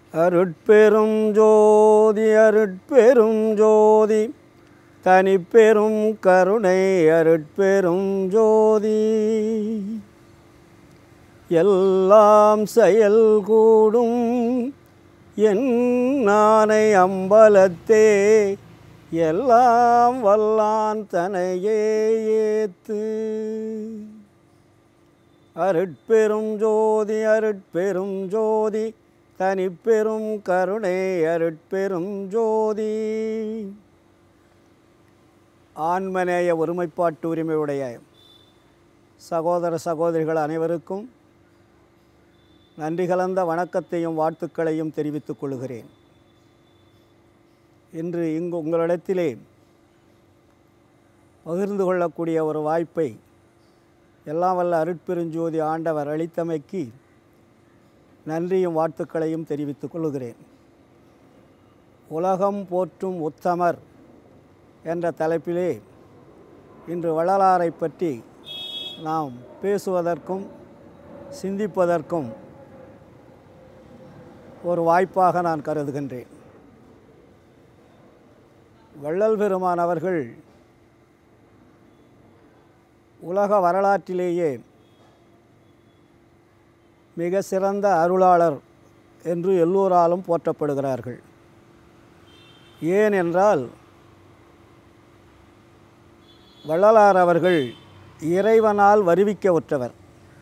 அருட்பெரும் ஜோதி அருட்பெரும் ஜோதி தனிப்பெரும் கருணை அருட்பெரும் ஜோதி எல்லாம் செயல் கூடும் என் நானை அம்பலத்தே எல்லாம் வல்லான் தனையே ஏத்து அருட்பெரும் ஜோதி அருட்பெரும் ஜோதி தனிப்பெரும் கருணை அருட்பெரும் ஜோதி ஆன்மநேய ஒருமைப்பாட்டு உரிமையுடைய சகோதர சகோதரிகள் அனைவருக்கும் நன்றி கலந்த வணக்கத்தையும் வாழ்த்துக்களையும் தெரிவித்துக் கொள்கிறேன் இன்று இங்கு உங்களிடத்திலே பகிர்ந்து கொள்ளக்கூடிய ஒரு வாய்ப்பை எல்லாம் வல்ல அருட்பெருஞ்சோதி ஆண்டவர் அளித்தமைக்கு நன்றியும் வாழ்த்துக்களையும் தெரிவித்துக் கொள்கிறேன் உலகம் போற்றும் உத்தமர் என்ற தலைப்பிலே இன்று வள்ளலாரை பற்றி நாம் பேசுவதற்கும் சிந்திப்பதற்கும் ஒரு வாய்ப்பாக நான் கருதுகின்றேன் வள்ளல் பெருமான் அவர்கள் உலக வரலாற்றிலேயே மிக சிறந்த அருளாளர் என்று எல்லோராலும் போற்றப்படுகிறார்கள் ஏன் என்றால் வள்ளலார் அவர்கள் இறைவனால் வருவிக்க உற்றவர்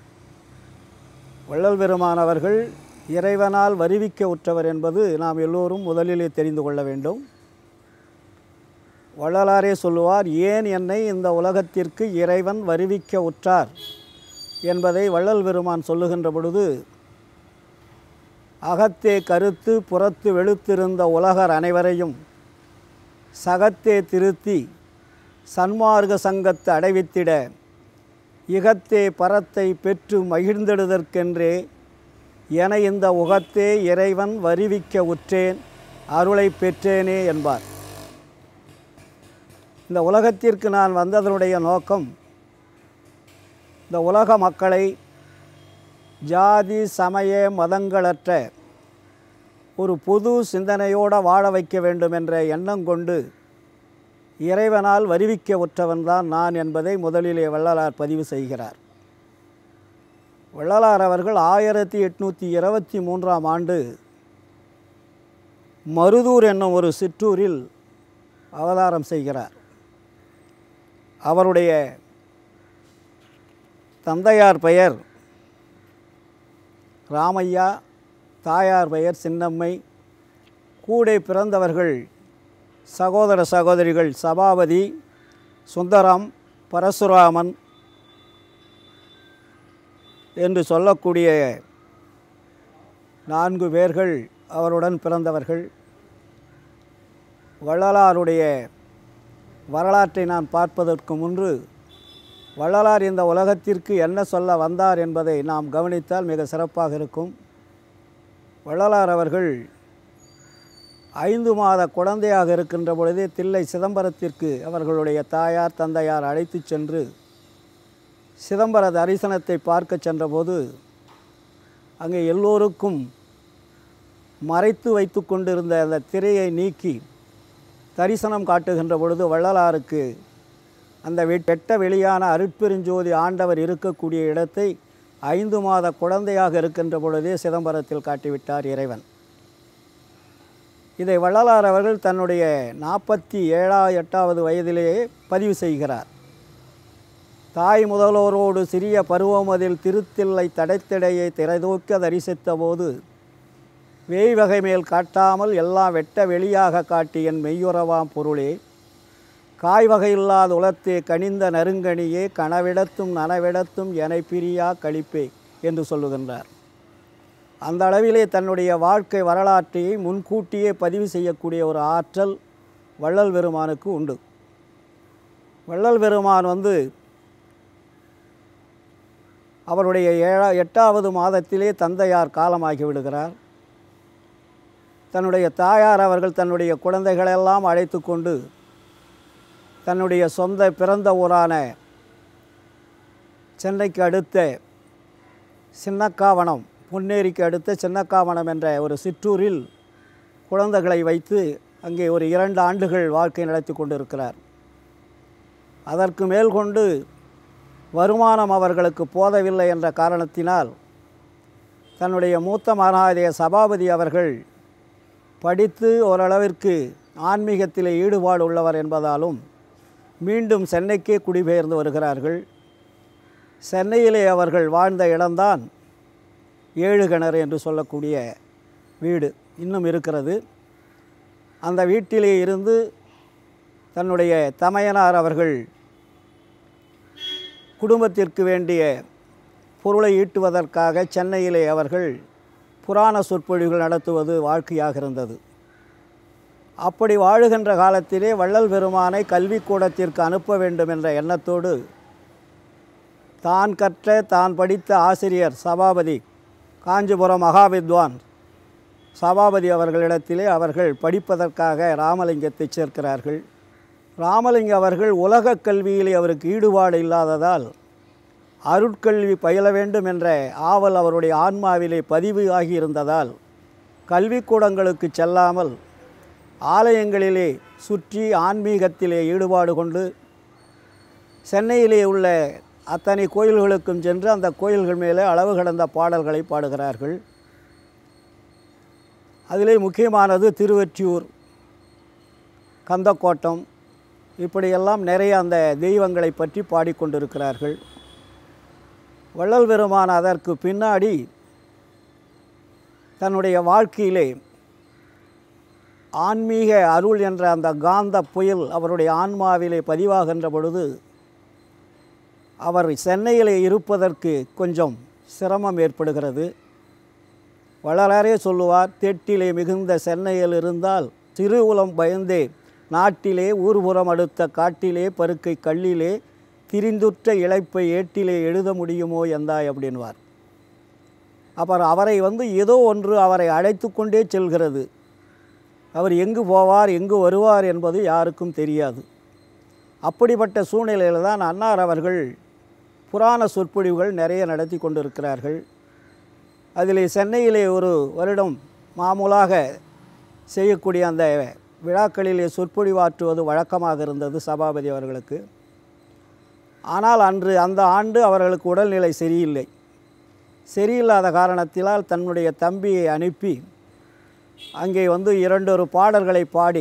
வள்ளல் பெருமான் அவர்கள் இறைவனால் வருவிக்க உற்றவர் என்பது நாம் எல்லோரும் முதலிலே தெரிந்து கொள்ள வேண்டும் வள்ளலாரே சொல்லுவார் ஏன் என்னை இந்த உலகத்திற்கு இறைவன் வருவிக்க உற்றார் என்பதை வள்ளல் பெருமான் சொல்லுகின்ற பொழுது அகத்தே கருத்து புறத்து வெளுத்திருந்த உலகர் அனைவரையும் சகத்தே திருத்தி சன்மார்க்க சங்கத்து அடைவித்திட இகத்தே பரத்தை பெற்று மகிழ்ந்திடுதற்கென்றே என இந்த உகத்தே இறைவன் வருவிக்க உற்றேன் அருளை பெற்றேனே என்பார் இந்த உலகத்திற்கு நான் வந்ததனுடைய நோக்கம் இந்த உலக மக்களை ஜாதி சமய மதங்களற்ற ஒரு பொது சிந்தனையோடு வாழ வைக்க வேண்டும் என்ற எண்ணம் கொண்டு இறைவனால் வருவிக்க உற்றவன்தான் நான் என்பதை முதலிலே வள்ளலார் பதிவு செய்கிறார் வள்ளலார் அவர்கள் ஆயிரத்தி எட்நூற்றி இருபத்தி மூன்றாம் ஆண்டு மருதூர் என்னும் ஒரு சிற்றூரில் அவதாரம் செய்கிறார் அவருடைய தந்தையார் பெயர் ராமையா தாயார் பெயர் சின்னம்மை கூடை பிறந்தவர்கள் சகோதர சகோதரிகள் சபாபதி சுந்தரம் பரசுராமன் என்று சொல்லக்கூடிய நான்கு பேர்கள் அவருடன் பிறந்தவர்கள் வள்ளலாருடைய வரலாற்றை நான் பார்ப்பதற்கு முன்பு வள்ளலார் இந்த உலகத்திற்கு என்ன சொல்ல வந்தார் என்பதை நாம் கவனித்தால் மிக சிறப்பாக இருக்கும் வள்ளலார் அவர்கள் ஐந்து மாத குழந்தையாக இருக்கின்ற பொழுதே தில்லை சிதம்பரத்திற்கு அவர்களுடைய தாயார் தந்தையார் அழைத்து சென்று சிதம்பர தரிசனத்தை பார்க்க சென்றபோது அங்கே எல்லோருக்கும் மறைத்து வைத்து கொண்டிருந்த அந்த திரையை நீக்கி தரிசனம் காட்டுகின்ற பொழுது வள்ளலாருக்கு அந்த வெட்ட வெளியான அருட்பெருஞ்சோதி ஆண்டவர் இருக்கக்கூடிய இடத்தை ஐந்து மாத குழந்தையாக இருக்கின்ற பொழுதே சிதம்பரத்தில் காட்டிவிட்டார் இறைவன் இதை வள்ளலார் அவர்கள் தன்னுடைய நாற்பத்தி ஏழா எட்டாவது வயதிலேயே பதிவு செய்கிறார் தாய் முதல்வரோடு சிறிய பருவமதில் திருத்தில்லை தடைத்திடையை திரைதூக்க தரிசித்த போது வேய் வகை மேல் காட்டாமல் எல்லாம் வெட்ட வெளியாக காட்டி என் மெய்யுறவாம் பொருளே காய் வகையில்லாத உலத்தே கனிந்த நறுங்கனியே கனவிடத்தும் நனவிடத்தும் எனை பிரியா கழிப்பே என்று சொல்லுகின்றார் அந்த அளவிலே தன்னுடைய வாழ்க்கை வரலாற்றை முன்கூட்டியே பதிவு செய்யக்கூடிய ஒரு ஆற்றல் வள்ளல் பெருமானுக்கு உண்டு வள்ளல் பெருமான் வந்து அவருடைய ஏழா எட்டாவது மாதத்திலே தந்தையார் காலமாகி விடுகிறார் தன்னுடைய தாயார் அவர்கள் தன்னுடைய குழந்தைகளெல்லாம் அழைத்து கொண்டு தன்னுடைய சொந்த பிறந்த ஊரான சென்னைக்கு அடுத்த சின்னக்காவனம் பொன்னேரிக்கு அடுத்த சின்னக்காவனம் என்ற ஒரு சிற்றூரில் குழந்தைகளை வைத்து அங்கே ஒரு இரண்டு ஆண்டுகள் வாழ்க்கை நடத்தி கொண்டிருக்கிறார் அதற்கு மேல் கொண்டு வருமானம் அவர்களுக்கு போதவில்லை என்ற காரணத்தினால் தன்னுடைய மூத்த மகாதேய சபாபதி அவர்கள் படித்து ஓரளவிற்கு ஆன்மீகத்திலே ஈடுபாடு உள்ளவர் என்பதாலும் மீண்டும் சென்னைக்கே குடிபெயர்ந்து வருகிறார்கள் சென்னையிலே அவர்கள் வாழ்ந்த இடம்தான் ஏழு கிணறு என்று சொல்லக்கூடிய வீடு இன்னும் இருக்கிறது அந்த வீட்டிலே இருந்து தன்னுடைய தமையனார் அவர்கள் குடும்பத்திற்கு வேண்டிய பொருளை ஈட்டுவதற்காக சென்னையிலே அவர்கள் புராண சொற்பொழிவுகள் நடத்துவது வாழ்க்கையாக இருந்தது அப்படி வாழுகின்ற காலத்திலே வள்ளல் பெருமானை கல்விக்கூடத்திற்கு அனுப்ப வேண்டும் என்ற எண்ணத்தோடு தான் கற்ற தான் படித்த ஆசிரியர் சபாபதி காஞ்சிபுரம் மகாவித்வான் சபாபதி அவர்களிடத்திலே அவர்கள் படிப்பதற்காக ராமலிங்கத்தை சேர்க்கிறார்கள் ராமலிங்க அவர்கள் உலக கல்வியிலே அவருக்கு ஈடுபாடு இல்லாததால் அருட்கல்வி பயில வேண்டும் என்ற ஆவல் அவருடைய ஆன்மாவிலே பதிவு ஆகியிருந்ததால் கல்விக்கூடங்களுக்கு செல்லாமல் ஆலயங்களிலே சுற்றி ஆன்மீகத்திலே ஈடுபாடு கொண்டு சென்னையிலே உள்ள அத்தனை கோயில்களுக்கும் சென்று அந்த கோயில்கள் மேலே அளவு கடந்த பாடல்களை பாடுகிறார்கள் அதிலே முக்கியமானது திருவொற்றியூர் கந்தக்கோட்டம் இப்படியெல்லாம் நிறைய அந்த தெய்வங்களை பற்றி பாடிக்கொண்டிருக்கிறார்கள் வள்ளல் பெருமான் அதற்கு பின்னாடி தன்னுடைய வாழ்க்கையிலே ஆன்மீக அருள் என்ற அந்த காந்த புயல் அவருடைய ஆன்மாவிலே பதிவாகின்ற பொழுது அவர் சென்னையிலே இருப்பதற்கு கொஞ்சம் சிரமம் ஏற்படுகிறது வளரே சொல்லுவார் தெட்டிலே மிகுந்த சென்னையில் இருந்தால் சிறு உலம் பயந்தே நாட்டிலே ஊர்புறம் அடுத்த காட்டிலே பருக்கை கல்லிலே திரிந்துற்ற இழைப்பை ஏட்டிலே எழுத முடியுமோ எந்தாய் அப்படின்வார் அப்புறம் அவரை வந்து ஏதோ ஒன்று அவரை அழைத்து கொண்டே செல்கிறது அவர் எங்கு போவார் எங்கு வருவார் என்பது யாருக்கும் தெரியாது அப்படிப்பட்ட சூழ்நிலையில் தான் அன்னார் அவர்கள் புராண சொற்பொழிவுகள் நிறைய நடத்தி கொண்டிருக்கிறார்கள் அதிலே சென்னையிலே ஒரு வருடம் மாமூலாக செய்யக்கூடிய அந்த விழாக்களிலே சொற்பொழிவாற்றுவது வழக்கமாக இருந்தது சபாபதி அவர்களுக்கு ஆனால் அன்று அந்த ஆண்டு அவர்களுக்கு உடல்நிலை சரியில்லை சரியில்லாத காரணத்தினால் தன்னுடைய தம்பியை அனுப்பி அங்கே வந்து இரண்டொரு பாடல்களை பாடி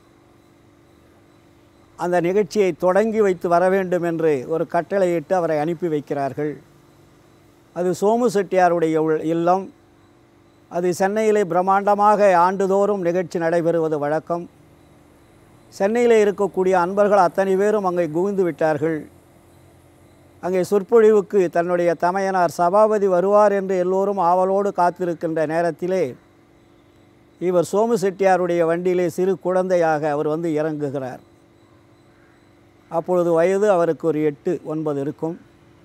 அந்த நிகழ்ச்சியை தொடங்கி வைத்து வர வேண்டும் என்று ஒரு கட்டளையிட்டு அவரை அனுப்பி வைக்கிறார்கள் அது சோமு செட்டியாருடைய உள் இல்லம் அது சென்னையிலே பிரம்மாண்டமாக ஆண்டுதோறும் நிகழ்ச்சி நடைபெறுவது வழக்கம் சென்னையிலே இருக்கக்கூடிய அன்பர்கள் அத்தனை பேரும் அங்கே குவிந்து விட்டார்கள் அங்கே சொற்பொழிவுக்கு தன்னுடைய தமையனார் சபாபதி வருவார் என்று எல்லோரும் ஆவலோடு காத்திருக்கின்ற நேரத்திலே இவர் சோமு செட்டியாருடைய வண்டியிலே சிறு குழந்தையாக அவர் வந்து இறங்குகிறார் அப்பொழுது வயது அவருக்கு ஒரு எட்டு ஒன்பது இருக்கும்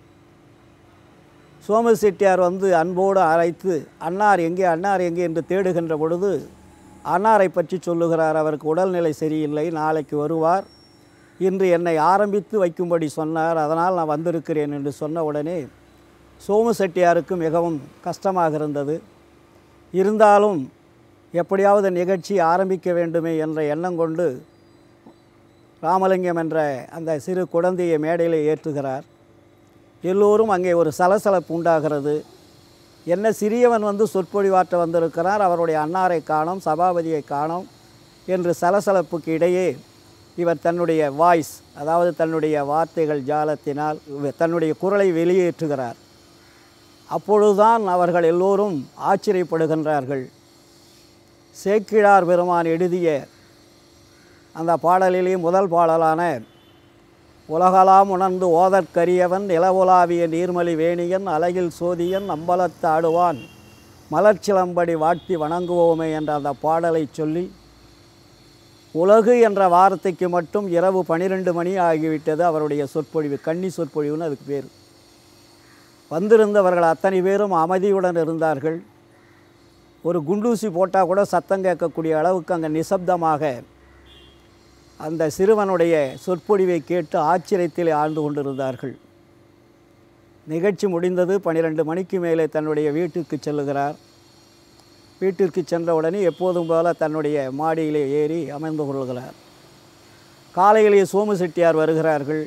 சோமு செட்டியார் வந்து அன்போடு அழைத்து அன்னார் எங்கே அன்னார் எங்கே என்று தேடுகின்ற பொழுது அன்னாரை பற்றி சொல்லுகிறார் அவருக்கு உடல்நிலை சரியில்லை நாளைக்கு வருவார் இன்று என்னை ஆரம்பித்து வைக்கும்படி சொன்னார் அதனால் நான் வந்திருக்கிறேன் என்று சொன்ன உடனே சோமு செட்டியாருக்கு மிகவும் கஷ்டமாக இருந்தது இருந்தாலும் எப்படியாவது நிகழ்ச்சி ஆரம்பிக்க வேண்டுமே என்ற எண்ணம் கொண்டு ராமலிங்கம் என்ற அந்த சிறு குழந்தையை மேடையில் ஏற்றுகிறார் எல்லோரும் அங்கே ஒரு சலசலப்பு உண்டாகிறது என்ன சிறியவன் வந்து சொற்பொழிவாற்ற வந்திருக்கிறார் அவருடைய அன்னாரை காணோம் சபாபதியை காணோம் என்று சலசலப்புக்கு இடையே இவர் தன்னுடைய வாய்ஸ் அதாவது தன்னுடைய வார்த்தைகள் ஜாலத்தினால் இவர் தன்னுடைய குரலை வெளியேற்றுகிறார் அப்பொழுதுதான் அவர்கள் எல்லோரும் ஆச்சரியப்படுகின்றார்கள் சேக்கிழார் பெருமான் எழுதிய அந்த பாடலிலே முதல் பாடலான உலகலாம் உணர்ந்து ஓதற்கரியவன் நிலவுலாவிய நீர்மலி வேணியன் அலையில் சோதியன் அம்பலத்து ஆடுவான் மலர்ச்சிலம்படி வாழ்த்தி வணங்குவோமே என்ற அந்த பாடலை சொல்லி உலகு என்ற வார்த்தைக்கு மட்டும் இரவு பனிரெண்டு மணி ஆகிவிட்டது அவருடைய சொற்பொழிவு கன்னி சொற்பொழிவுன்னு அதுக்கு பேர் வந்திருந்தவர்கள் அத்தனை பேரும் அமைதியுடன் இருந்தார்கள் ஒரு குண்டூசி போட்டால் கூட சத்தம் கேட்கக்கூடிய அளவுக்கு அங்கே நிசப்தமாக அந்த சிறுவனுடைய சொற்பொழிவை கேட்டு ஆச்சரியத்தில் ஆழ்ந்து கொண்டிருந்தார்கள் நிகழ்ச்சி முடிந்தது பன்னிரெண்டு மணிக்கு மேலே தன்னுடைய வீட்டுக்கு செல்லுகிறார் வீட்டிற்கு சென்றவுடனே எப்போதும் போல தன்னுடைய மாடியிலே ஏறி அமர்ந்து கொள்கிறார் காலையிலே சோமு செட்டியார் வருகிறார்கள்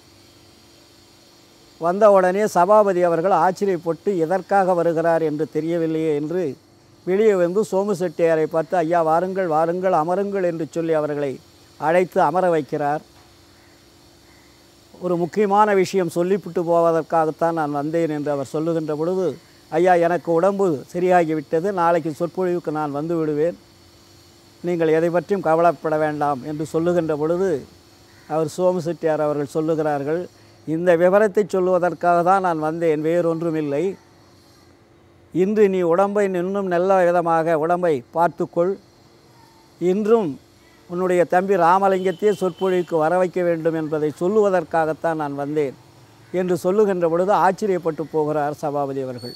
வந்தவுடனே சபாபதி அவர்கள் ஆச்சரியப்பட்டு எதற்காக வருகிறார் என்று தெரியவில்லையே என்று வெளியே வந்து சோமு செட்டியாரை பார்த்து ஐயா வாருங்கள் வாருங்கள் அமருங்கள் என்று சொல்லி அவர்களை அழைத்து அமர வைக்கிறார் ஒரு முக்கியமான விஷயம் சொல்லிவிட்டு போவதற்காகத்தான் நான் வந்தேன் என்று அவர் சொல்லுகின்ற பொழுது ஐயா எனக்கு உடம்பு சரியாகிவிட்டது நாளைக்கு சொற்பொழிவுக்கு நான் வந்து விடுவேன் நீங்கள் எதை பற்றியும் கவலைப்பட வேண்டாம் என்று சொல்லுகின்ற பொழுது அவர் சோமு செட்டியார் அவர்கள் சொல்லுகிறார்கள் இந்த விவரத்தை சொல்லுவதற்காக தான் நான் வந்தேன் வேறொன்றுமில்லை இன்று நீ உடம்பை இன்னும் நல்ல விதமாக உடம்பை பார்த்துக்கொள் இன்றும் உன்னுடைய தம்பி ராமலிங்கத்தையே சொற்பொழிவுக்கு வர வைக்க வேண்டும் என்பதை சொல்லுவதற்காகத்தான் நான் வந்தேன் என்று சொல்லுகின்ற பொழுது ஆச்சரியப்பட்டு போகிறார் சபாபதி அவர்கள்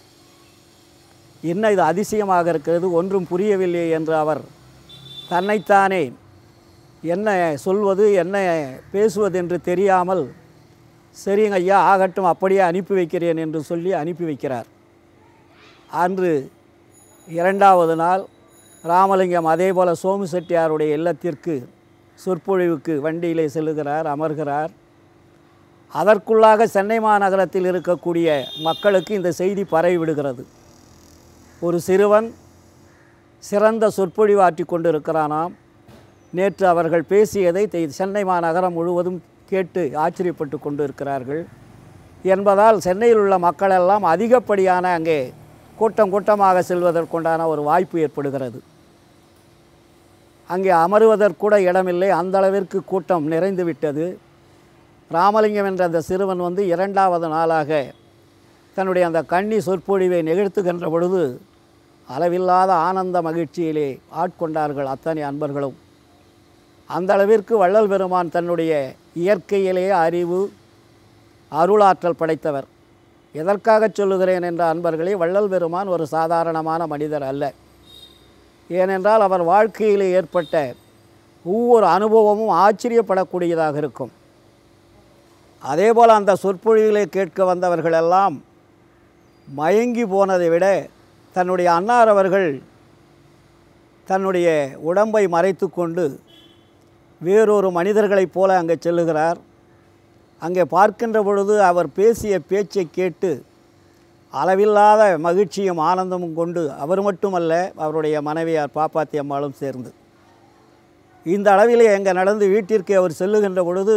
என்ன இது அதிசயமாக இருக்கிறது ஒன்றும் புரியவில்லை என்று அவர் தன்னைத்தானே என்ன சொல்வது என்ன பேசுவது என்று தெரியாமல் சரிங்க ஐயா ஆகட்டும் அப்படியே அனுப்பி வைக்கிறேன் என்று சொல்லி அனுப்பி வைக்கிறார் அன்று இரண்டாவது நாள் ராமலிங்கம் அதே போல் சோமு செட்டியாருடைய இல்லத்திற்கு சொற்பொழிவுக்கு வண்டியிலே செல்லுகிறார் அமர்கிறார் அதற்குள்ளாக சென்னை மாநகரத்தில் இருக்கக்கூடிய மக்களுக்கு இந்த செய்தி பரவி விடுகிறது ஒரு சிறுவன் சிறந்த சொற்பொழிவாற்றி கொண்டிருக்கிறானாம் நேற்று அவர்கள் பேசியதை தெ- சென்னை மாநகரம் முழுவதும் கேட்டு ஆச்சரியப்பட்டு கொண்டு இருக்கிறார்கள் என்பதால் சென்னையில் உள்ள மக்களெல்லாம் அதிகப்படியான அங்கே கூட்டம் கூட்டமாக செல்வதற்குண்டான ஒரு வாய்ப்பு ஏற்படுகிறது அங்கே அமருவதற்கூட இடமில்லை அந்த அளவிற்கு கூட்டம் நிறைந்து விட்டது ராமலிங்கம் என்ற அந்த சிறுவன் வந்து இரண்டாவது நாளாக தன்னுடைய அந்த கன்னி சொற்பொழிவை நிகழ்த்துகின்ற பொழுது அளவில்லாத ஆனந்த மகிழ்ச்சியிலே ஆட்கொண்டார்கள் அத்தனை அன்பர்களும் அந்த அளவிற்கு வள்ளல் பெருமான் தன்னுடைய இயற்கையிலே அறிவு அருளாற்றல் படைத்தவர் எதற்காக சொல்லுகிறேன் என்ற அன்பர்களே வள்ளல் பெருமான் ஒரு சாதாரணமான மனிதர் அல்ல ஏனென்றால் அவர் வாழ்க்கையிலே ஏற்பட்ட ஒவ்வொரு அனுபவமும் ஆச்சரியப்படக்கூடியதாக இருக்கும் அதேபோல் அந்த சொற்பொழிவிலே கேட்க வந்தவர்களெல்லாம் மயங்கி போனதை விட தன்னுடைய அன்னார் அவர்கள் தன்னுடைய உடம்பை மறைத்து கொண்டு வேறொரு மனிதர்களைப் போல அங்கே செல்லுகிறார் அங்கே பார்க்கின்ற பொழுது அவர் பேசிய பேச்சை கேட்டு அளவில்லாத மகிழ்ச்சியும் ஆனந்தமும் கொண்டு அவர் மட்டுமல்ல அவருடைய மனைவியார் பாப்பாத்தி அம்மாளும் சேர்ந்து இந்த அளவிலே எங்கே நடந்து வீட்டிற்கு அவர் செல்லுகின்ற பொழுது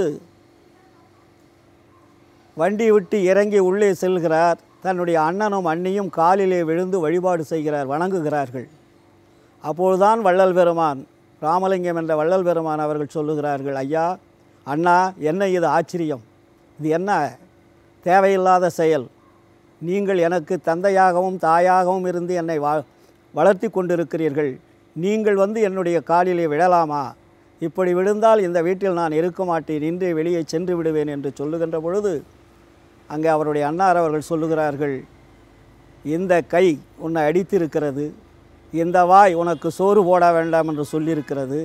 வண்டி விட்டு இறங்கி உள்ளே செல்கிறார் தன்னுடைய அண்ணனும் அண்ணியும் காலிலே விழுந்து வழிபாடு செய்கிறார் வணங்குகிறார்கள் அப்பொழுதுதான் வள்ளல் பெருமான் ராமலிங்கம் என்ற வள்ளல் பெருமான் அவர்கள் சொல்லுகிறார்கள் ஐயா அண்ணா என்ன இது ஆச்சரியம் இது என்ன தேவையில்லாத செயல் நீங்கள் எனக்கு தந்தையாகவும் தாயாகவும் இருந்து என்னை வா வளர்த்தி கொண்டிருக்கிறீர்கள் நீங்கள் வந்து என்னுடைய காலிலே விழலாமா இப்படி விழுந்தால் இந்த வீட்டில் நான் இருக்க மாட்டேன் இன்றே வெளியே சென்று விடுவேன் என்று சொல்லுகின்ற பொழுது அங்கே அவருடைய அன்னார் அவர்கள் சொல்லுகிறார்கள் இந்த கை உன்னை அடித்திருக்கிறது இந்த வாய் உனக்கு சோறு போட வேண்டாம் என்று சொல்லியிருக்கிறது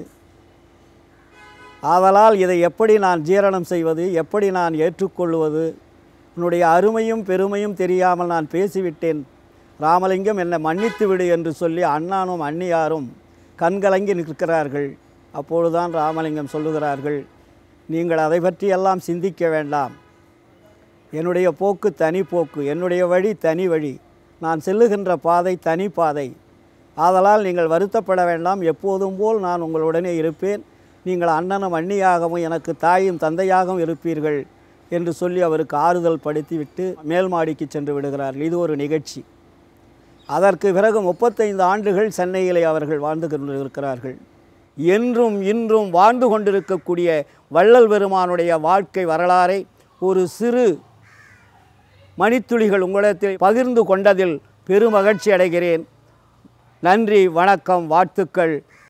ஆதலால் இதை எப்படி நான் ஜீரணம் செய்வது எப்படி நான் ஏற்றுக்கொள்வது உன்னுடைய அருமையும் பெருமையும் தெரியாமல் நான் பேசிவிட்டேன் ராமலிங்கம் என்னை மன்னித்து விடு என்று சொல்லி அண்ணானும் அண்ணியாரும் கண்கலங்கி நிற்கிறார்கள் அப்பொழுதுதான் ராமலிங்கம் சொல்லுகிறார்கள் நீங்கள் அதை பற்றியெல்லாம் சிந்திக்க வேண்டாம் என்னுடைய போக்கு தனி போக்கு என்னுடைய வழி தனி வழி நான் செல்லுகின்ற பாதை தனி பாதை ஆதலால் நீங்கள் வருத்தப்பட வேண்டாம் எப்போதும் போல் நான் உங்களுடனே இருப்பேன் நீங்கள் அண்ணனும் அண்ணியாகவும் எனக்கு தாயும் தந்தையாகவும் இருப்பீர்கள் என்று சொல்லி அவருக்கு ஆறுதல் படுத்திவிட்டு மேல் மாடிக்கு சென்று விடுகிறார்கள் இது ஒரு நிகழ்ச்சி அதற்கு பிறகு முப்பத்தைந்து ஆண்டுகள் சென்னையிலே அவர்கள் வாழ்ந்து கொண்டிருக்கிறார்கள் என்றும் இன்றும் வாழ்ந்து கொண்டிருக்கக்கூடிய வள்ளல் பெருமானுடைய வாழ்க்கை வரலாறை ஒரு சிறு மணித்துளிகள் உங்களிடத்தில் பகிர்ந்து கொண்டதில் பெருமகிழ்ச்சி அடைகிறேன் நன்றி வணக்கம் வாழ்த்துக்கள்